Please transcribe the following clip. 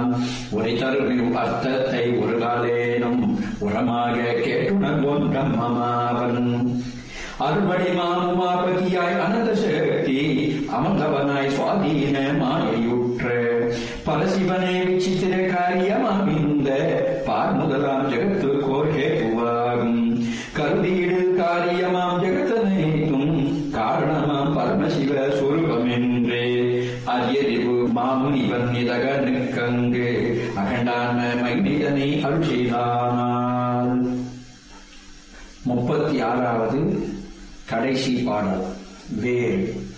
உரை தருவில் அர்த்தத்தை ஒரு காலேனும் உரமாக கேட்டுணர்வோன் பிரம்மமாவன் அருள்படி மாமுமாபதியாய் அனந்த சக்தி அமர்ந்தவனாய் சுவாதீன மாயையுற்ற பரசிவனே விசித்திர காரியமாம் இந்த பார் முதலாம் ஜெகத்து கோஹேதுவாகும் கருதீடு காரியமாம் ஜெகத்தனைத்தும் காரணமாம் பரமசிவ சுரூபமென்றே அரியறிவு மாமுனிவன் நிதகனுக்கங்கு அகண்டான மைனிதனை அருள் முப்பத்தி ஆறாவது கடைசி பாடல் வேல்